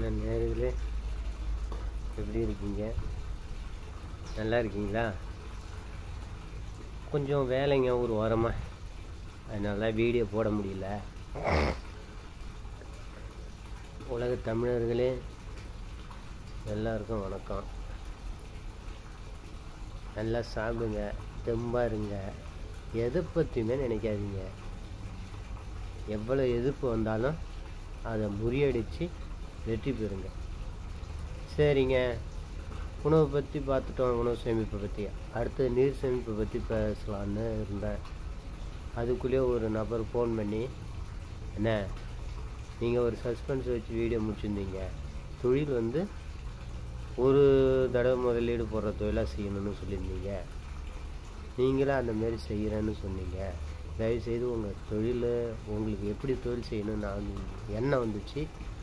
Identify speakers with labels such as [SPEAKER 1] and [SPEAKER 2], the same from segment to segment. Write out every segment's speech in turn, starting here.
[SPEAKER 1] என்ன நேர்களே எப்படி இருக்கீங்க நல்லா இருக்கீங்களா கொஞ்சம் வேலைங்க ஒரு வாரமாக அதனால வீடியோ போட முடியல உலக தமிழர்களே எல்லாருக்கும் வணக்கம் நல்லா சாப்பிடுங்க தெம்பாக இருங்க எதை பற்றியுமே நினைக்காதீங்க எவ்வளோ எதிர்ப்பு வந்தாலும் அதை முறியடித்து வெற்றி பெறுங்க சரிங்க உணவை பற்றி பார்த்துட்டோம் உணவு சேமிப்பை பற்றி அடுத்து நீர் சேமிப்பை பற்றி பேசலான்னு இருந்தேன் அதுக்குள்ளேயே ஒரு நபர் ஃபோன் பண்ணி என்ன நீங்கள் ஒரு சஸ்பென்ஸ் வச்சு வீடியோ முடிச்சிருந்தீங்க தொழில் வந்து ஒரு தடவை முதலீடு போடுற தொழிலாக செய்யணும்னு சொல்லியிருந்தீங்க நீங்களும் அந்த மாதிரி செய்கிறேன்னு சொன்னீங்க தயவுசெய்து உங்கள் தொழில் உங்களுக்கு எப்படி தொழில் செய்யணும்னு நான் எண்ணம் வந்துச்சு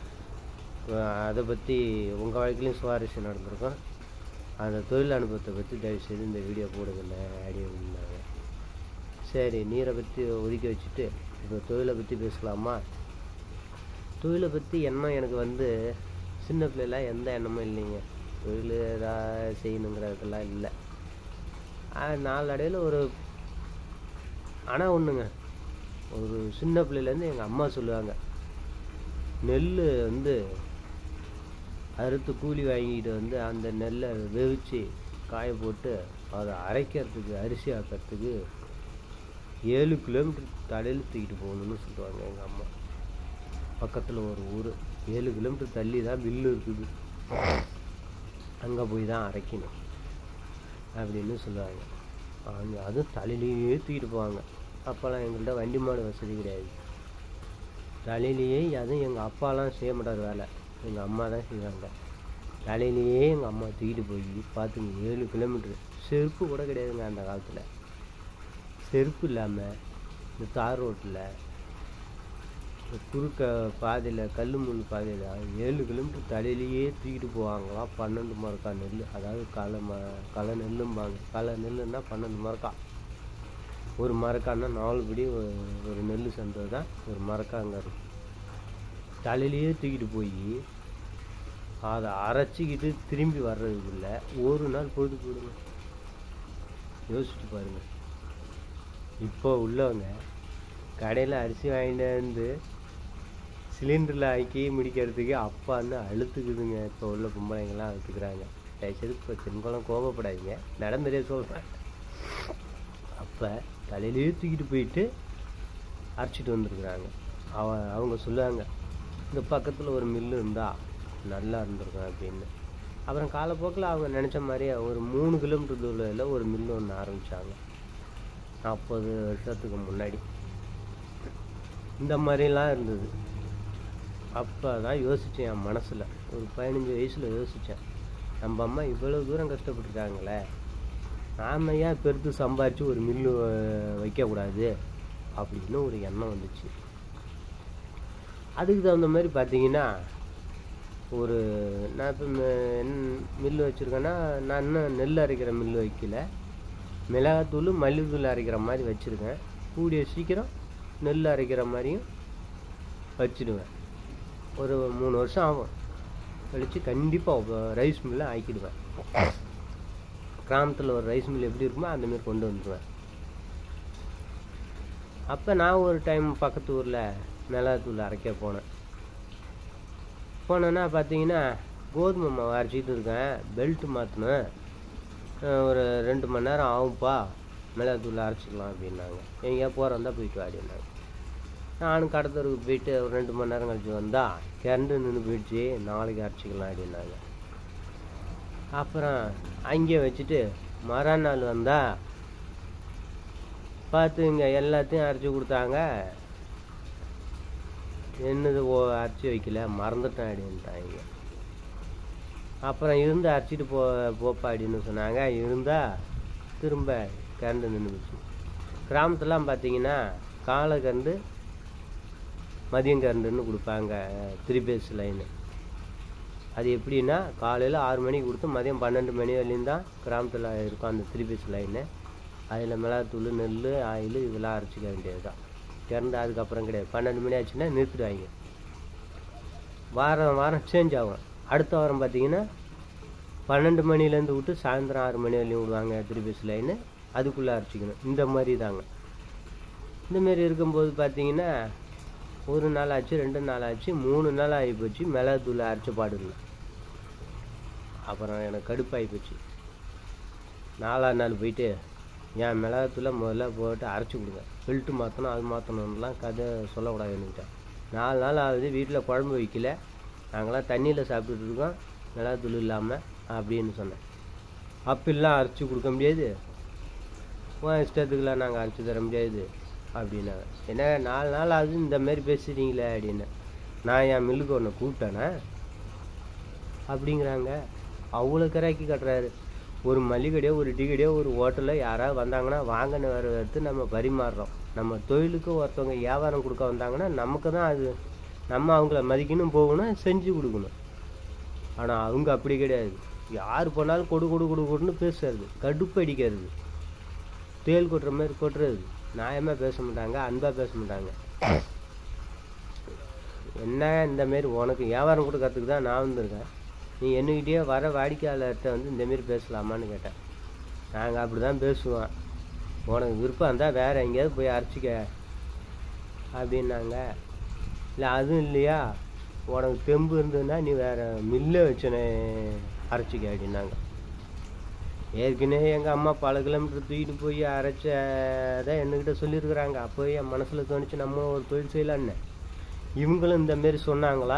[SPEAKER 1] அஹ் அதை பற்றி உங்கள் வாழ்க்கையிலும் சுவாரஸ்யம் நடந்திருக்கும் அந்த தொழில் அனுபவத்தை பற்றி தயவுசெய்து இந்த வீடியோ போடுங்கண்ணே ஐடியா இருந்தாங்க சரி நீரை பற்றி ஒதுக்கி வச்சுட்டு இப்போ தொழிலை பற்றி பேசலாமா தொழிலை பற்றி எண்ணம் எனக்கு வந்து சின்ன பிள்ளைலாம் எந்த எண்ணமும் இல்லைங்க தொழில் ஏதாவது செய்யணுங்கிறதுக்கெல்லாம் இல்லை நாளடைவில் ஒரு ஆனால் ஒன்றுங்க ஒரு சின்ன பிள்ளையிலேருந்து எங்கள் அம்மா சொல்லுவாங்க நெல் வந்து அறுத்து கூலி வாங்கிட்டு வந்து அந்த நெல்லை வேவிச்சு காய போட்டு அதை அரைக்கிறதுக்கு அரிசி ஆக்கிறதுக்கு ஏழு கிலோமீட்டர் தலையில் தூக்கிட்டு போகணும்னு சொல்லுவாங்க எங்கள் அம்மா பக்கத்தில் ஒரு ஊர் ஏழு கிலோமீட்டர் தள்ளி தான் மில்லு இருக்குது அங்கே போய் தான் அரைக்கணும் அப்படின்னு சொல்லுவாங்க அங்கே அதுவும் தலையிலேயே தூக்கிட்டு போவாங்க அப்போல்லாம் எங்கள்கிட்ட வண்டி மாடு வசதி கிடையாது தலையிலேயே அதுவும் எங்கள் அப்பாலாம் செய்ய மாட்டார் வேலை எங்கள் அம்மா தான் செய்வாங்க தலையிலேயே எங்கள் அம்மா தூக்கிட்டு போய் பார்த்துங்க ஏழு கிலோமீட்ரு செருப்பு கூட கிடையாதுங்க அந்த காலத்தில் செருப்பு இல்லாமல் இந்த தார் ரோட்டில் இந்த குறுக்க பாதையில் கல் முள் பாதையில் ஏழு கிலோமீட்டர் தலையிலேயே தூக்கிட்டு போவாங்களாம் பன்னெண்டு மரக்கா நெல் அதாவது களை ம களை நெல்லும்பாங்க களை நெல்லுன்னா பன்னெண்டு மரக்கா ஒரு மரக்கான்னா நாலு படி ஒரு- ஒரு நெல் சென்றது தான் ஒரு மரக்கா அங்கே இருக்கு தலையிலேயே தூக்கிட்டு போய் அதை அரைச்சிக்கிட்டு திரும்பி வர்றதுக்குள்ள ஒரு நாள் பொழுது போடுங்க யோசிச்சு பாருங்க இப்போ உள்ளவங்க கடையில் அரிசி வாங்கிட்டு வந்து சிலிண்டரில் ஆக்கி முடிக்கிறதுக்கு அப்பான்னு அழுத்துக்குதுங்க இப்போ உள்ள பொம்பளைங்கெல்லாம் அழுத்துக்கிறாங்க தயவுசெய்து இப்போ பெண்களும் கோபப்படாதீங்க நடந்ததே சொல்கிறேன் அப்போ தலையிலேயே தூக்கிட்டு போயிட்டு அரைச்சிட்டு வந்திருக்கிறாங்க அவ அவங்க சொல்லுவாங்க இந்த பக்கத்தில் ஒரு மில்லு இருந்தா நல்லா இருந்திருக்கும் அப்படின்னு அப்புறம் காலப்போக்கில் அவங்க நினச்ச மாதிரியே ஒரு மூணு கிலோமீட்டர் தூரத்தில் ஒரு மில்லு ஒன்று ஆரம்பித்தாங்க நாற்பது வருஷத்துக்கு முன்னாடி இந்த மாதிரிலாம் இருந்தது அப்போ தான் யோசித்தேன் என் மனசில் ஒரு பதினஞ்சு வயசில் யோசித்தேன் நம்ம அம்மா இவ்வளோ தூரம் கஷ்டப்பட்டுருக்காங்களே நாம ஏன் பெருத்து சம்பாரித்து ஒரு மில்லு அஹ், வைக்கக்கூடாது அப்படின்னு ஒரு எண்ணம் வந்துச்சு அதுக்கு தகுந்த மாதிரி பார்த்தீங்கன்னா ஒரு நான் இப்போ மில்லு வச்சுருக்கேன்னா நான் இன்னும் நெல் அரைக்கிற மில்லு வைக்கல மிளகாத்தூள் மல்லித்தூள் அரைக்கிற மாதிரி வச்சுருக்கேன் கூடிய சீக்கிரம் நெல் அரைக்கிற மாதிரியும் வச்சிடுவேன் ஒரு மூணு வருஷம் ஆகும் கழித்து கண்டிப்பாக ரைஸ் மில்லை ஆக்கிடுவேன் கிராமத்தில் ஒரு ரைஸ் மில் எப்படி இருக்குமோ அந்த மாதிரி கொண்டு வந்துடுவேன் அப்போ நான் ஒரு டைம் பக்கத்து ஊரில் மிளகாத்தூள் அரைக்க போனேன் போனேன்னா பார்த்தீங்கன்னா கோதுமை மாவு அரைச்சிட்டு இருக்கேன் பெல்ட் மாற்றணும் ஒரு ரெண்டு மணி நேரம் ஆகும்ப்பா மிளகாத்தூள் அரைச்சிக்கலாம் அப்படின்னாங்க எங்கேயா போகிறதா போயிட்டு வாடினாங்க நானும் கடத்தருக்கு போயிட்டு ஒரு ரெண்டு மணி நேரம் கழிச்சு வந்தா கரண்டு நின்று போயிடுச்சு நாளைக்கு அரைச்சிக்கலாம் அப்படின்னாங்க அப்புறம் அங்கேயே வச்சுட்டு மறுநாள் வந்தா பார்த்துங்க எல்லாத்தையும் அரைச்சி கொடுத்தாங்க என்னது ஓ அரைச்சி வைக்கல மறந்துட்டேன் அப்படின்ட்டாங்க அப்புறம் இருந்து அரைச்சிட்டு போ போப்பா அப்படின்னு சொன்னாங்க இருந்தா திரும்ப கரண்டு நின்றுச்சு கிராமத்துலாம் பார்த்தீங்கன்னா காலை கரண்டு மதியம் கரண்டுன்னு கொடுப்பாங்க த்ரீ பேஸ் லைனு அது எப்படின்னா காலையில் ஆறு மணிக்கு கொடுத்து மதியம் பன்னெண்டு மணி வரையும் தான் கிராமத்தில் இருக்கும் அந்த த்ரீ பீஸ் லைனு அதில் மிளகாத்தூள் நெல் ஆயில் இதெல்லாம் அரைச்சிக்க வேண்டியது தான் கரண்ட் அதுக்கப்புறம் கிடையாது பன்னெண்டு மணி ஆச்சுன்னா நிறுத்திடுவாங்க வாரம் வாரம் சேஞ்ச் ஆகும் அடுத்த வாரம் பார்த்தீங்கன்னா பன்னெண்டு மணிலேருந்து விட்டு சாயந்தரம் ஆறு மணி வரையும் விடுவாங்க த்ரீ பீஸ் லைனு அதுக்குள்ளே அரைச்சிக்கணும் இந்த மாதிரி தாங்க இந்த மாதிரி இருக்கும்போது பார்த்தீங்கன்னா ஒரு நாள் ஆச்சு ரெண்டு நாள் ஆச்சு மூணு நாள் ஆகி போச்சு மிளகுத்தூள் அரைச்ச பாடு இல்லை அப்புறம் எனக்கு கடுப்பாகி போச்சு நாலாம் நாள் போயிட்டு என் மிளகாத்தூளை முதல்ல போட்டு அரைச்சி கொடுங்க பெல்ட்டு மாற்றணும் அது மாற்றணும்லாம் கதை சொல்லக்கூடாது என்கிட்ட நாலு நாள் ஆகுது வீட்டில் குழம்பு வைக்கல நாங்களாம் தண்ணியில் சாப்பிட்டுட்டு இருக்கோம் மிளகாத்தூள் இல்லாமல் அப்படின்னு சொன்னேன் அப்பெல்லாம் அரைச்சி கொடுக்க முடியாது உன் இஷ்டத்துக்குலாம் நாங்கள் அரைச்சி தர முடியாது அப்படின்னாங்க என்ன நாலு நாள் ஆகுது இந்த மாதிரி பேசுகிறீங்களே அப்படின்னு நான் என் மில்லுக்கு ஒன்று கூப்பிட்டேனே அப்படிங்கிறாங்க அவ்வளோ கிராக்கி கட்டுறாரு ஒரு மல்லிகடையோ ஒரு டீ கடையோ ஒரு ஹோட்டலில் யாராவது வந்தாங்கன்னா வாங்கன்னு வர எடுத்து நம்ம பரிமாறுறோம் நம்ம தொழிலுக்கு ஒருத்தவங்க வியாபாரம் கொடுக்க வந்தாங்கன்னா நமக்கு தான் அது நம்ம அவங்கள மதிக்கணும் போகணும் செஞ்சு கொடுக்கணும் ஆனால் அவங்க அப்படி கிடையாது யார் போனாலும் கொடு கொடு கொடு கொடுன்னு பேசுறது கடுப்பு அடிக்கிறது தேல் கொட்டுற மாதிரி கொட்டுறது நியாயமாக பேச மாட்டாங்க அன்பாக பேச மாட்டாங்க என்ன இந்த மாரி உனக்கு வியாபாரம் கொடுக்கறதுக்கு தான் நான் வந்திருக்கேன் நீ என்னகிட்டயே வர வாடிக்கையாளர்கிட்ட வந்து இந்த மாரி பேசலாமான்னு கேட்டேன் நாங்கள் அப்படி தான் பேசுவோம் உனக்கு விருப்பம் இருந்தால் வேறு எங்கேயாவது போய் அரைச்சிக்க அப்படின்னாங்க இல்லை அதுவும் இல்லையா உனக்கு தெம்பு இருந்ததுன்னா நீ வேறு மில்லை வச்சுனே அரைச்சிக்க அப்படின்னாங்க ஏற்கனவே எங்கள் அம்மா பல கிலோமீட்டர் தூக்கிட்டு போய் அரைச்சதை என்கிட்ட சொல்லியிருக்கிறாங்க அப்போ என் மனசில் தோணுச்சு நம்ம ஒரு தொழில் செய்யலான்னு இவங்களும் இந்த மாரி சொன்னாங்களா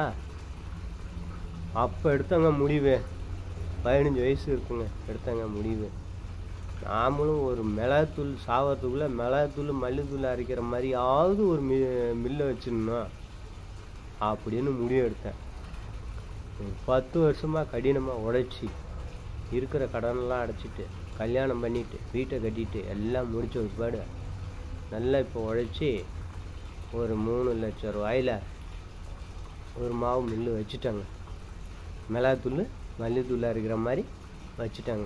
[SPEAKER 1] அப்போ எடுத்தாங்க முடிவு பதினஞ்சு வயசு இருக்குங்க எடுத்தாங்க முடிவு நாமளும் ஒரு மிளகாத்தூள் சாவறதுக்குள்ளே மிளகாத்தூள் மல்லித்தூள் அரைக்கிற மாதிரியாவது ஒரு மி மில்லை வச்சிடணும் அப்படின்னு முடிவு எடுத்தேன் ஒரு பத்து வருஷமாக கடினமாக உழைச்சி இருக்கிற கடனெல்லாம் அடைச்சிட்டு கல்யாணம் பண்ணிட்டு வீட்டை கட்டிட்டு எல்லாம் முடிச்ச ஒருபாடு நல்லா இப்போ உழைச்சி ஒரு மூணு லட்சம் ரூபாயில் ஒரு மாவு மில்லு வச்சுட்டாங்க மிளகாத்தூள் மல்லித்தூள் அரைக்கிற மாதிரி வச்சுட்டாங்க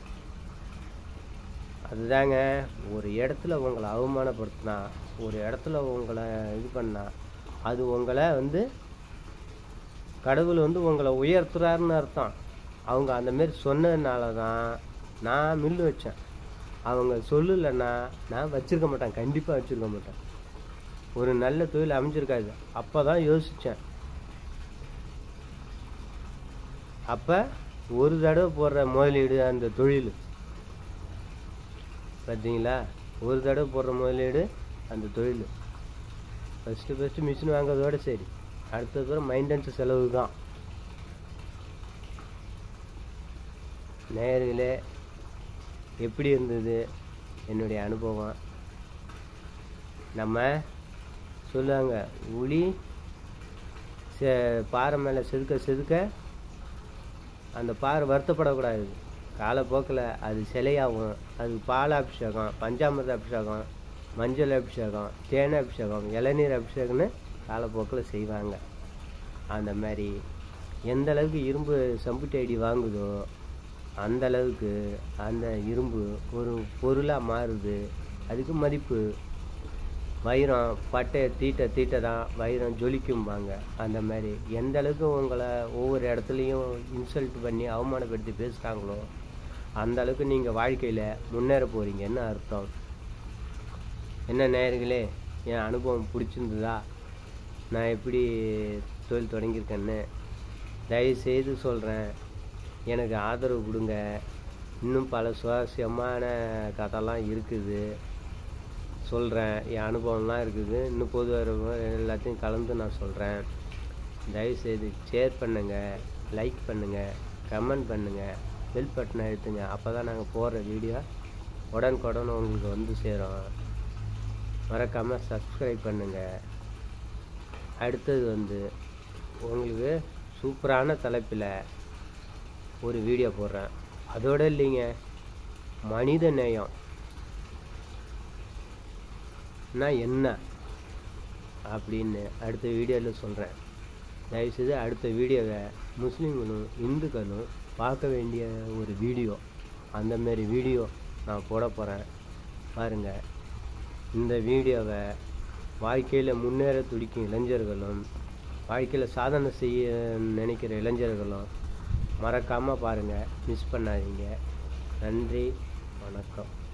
[SPEAKER 1] அதுதாங்க ஒரு இடத்துல உங்களை அவமானப்படுத்தினா ஒரு இடத்துல உங்களை இது பண்ணா அது உங்களை வந்து கடவுள் வந்து உங்களை உயர்த்துறாருன்னு அர்த்தம் அவங்க அந்த மாரி சொன்னதுனால தான் நான் மில்லு வச்சேன் அவங்க சொல்லலைன்னா நான் வச்சிருக்க மாட்டேன் கண்டிப்பாக வச்சிருக்க மாட்டேன் ஒரு நல்ல தொழில் அமைஞ்சிருக்காது அப்போ தான் யோசித்தேன் அப்போ ஒரு தடவை போடுற முதலீடு அந்த தொழில் பார்த்தீங்களா ஒரு தடவை போடுற முதலீடு அந்த தொழில் ஃபஸ்ட்டு ஃபஸ்ட்டு மிஷின் வாங்குறதோட சரி அடுத்தது வர மைண்டன்ஸ் செலவு தான் நேயர்களே எப்படி இருந்தது என்னுடைய அனுபவம் நம்ம சொல்லுவாங்க உளி செ பாறை மேலே செதுக்க செதுக்க அந்த பாறை வருத்தப்படக்கூடாது காலப்போக்கில் அது சிலையாகும் அது பால் அபிஷேகம் பஞ்சாமிர்த அபிஷேகம் மஞ்சள் அபிஷேகம் தேன் அபிஷேகம் இளநீர் அபிஷேகம்னு காலப்போக்கில் செய்வாங்க அந்த மாதிரி எந்த அளவுக்கு இரும்பு சம்புட்டி அடி வாங்குதோ அந்த அளவுக்கு அந்த இரும்பு ஒரு பொருளாக மாறுது அதுக்கு மதிப்பு வைரம் பட்டையை தீட்ட தீட்ட தான் வைரம் ஜொலிக்கும்பாங்க அந்த மாதிரி எந்த அளவுக்கு உங்களை ஒவ்வொரு இடத்துலையும் இன்சல்ட் பண்ணி அவமானப்படுத்தி பேசுகிறாங்களோ அந்த அளவுக்கு நீங்கள் வாழ்க்கையில் முன்னேற போகிறீங்கன்னு அர்த்தம் என்ன நேயர்களே என் அனுபவம் பிடிச்சிருந்ததா நான் எப்படி தொழில் தொடங்கியிருக்கேன்னு தயவுசெய்து சொல்கிறேன் எனக்கு ஆதரவு கொடுங்க இன்னும் பல சுவாரஸ்யமான கதைலாம் இருக்குது சொல்கிறேன் என் அனுபவம்லாம் இருக்குது இன்னும் பொது அறிவு எல்லாத்தையும் கலந்து நான் சொல்கிறேன் தயவுசெய்து ஷேர் பண்ணுங்கள் லைக் பண்ணுங்கள் கமெண்ட் பண்ணுங்கள் பெல் பட்டனை அழுத்துங்க அப்போ தான் நாங்கள் போடுற வீடியோ உடனுக்குடன் உங்களுக்கு வந்து சேரும் மறக்காமல் சப்ஸ்கிரைப் பண்ணுங்கள் அடுத்தது வந்து உங்களுக்கு சூப்பரான தலைப்பில் ஒரு வீடியோ போடுறேன் அதோட இல்லைங்க மனித நேயம் நான் என்ன அப்படின்னு அடுத்த வீடியோவில் சொல்கிறேன் தயவுசெய்து அடுத்த வீடியோவை முஸ்லீம்களும் இந்துக்களும் பார்க்க வேண்டிய ஒரு வீடியோ அந்த மாதிரி வீடியோ நான் போட போகிறேன் பாருங்கள் இந்த வீடியோவை வாழ்க்கையில் முன்னேற துடிக்கும் இளைஞர்களும் வாழ்க்கையில் சாதனை செய்ய நினைக்கிற இளைஞர்களும் மறக்காமல் பாருங்கள் மிஸ் பண்ணாதீங்க நன்றி வணக்கம்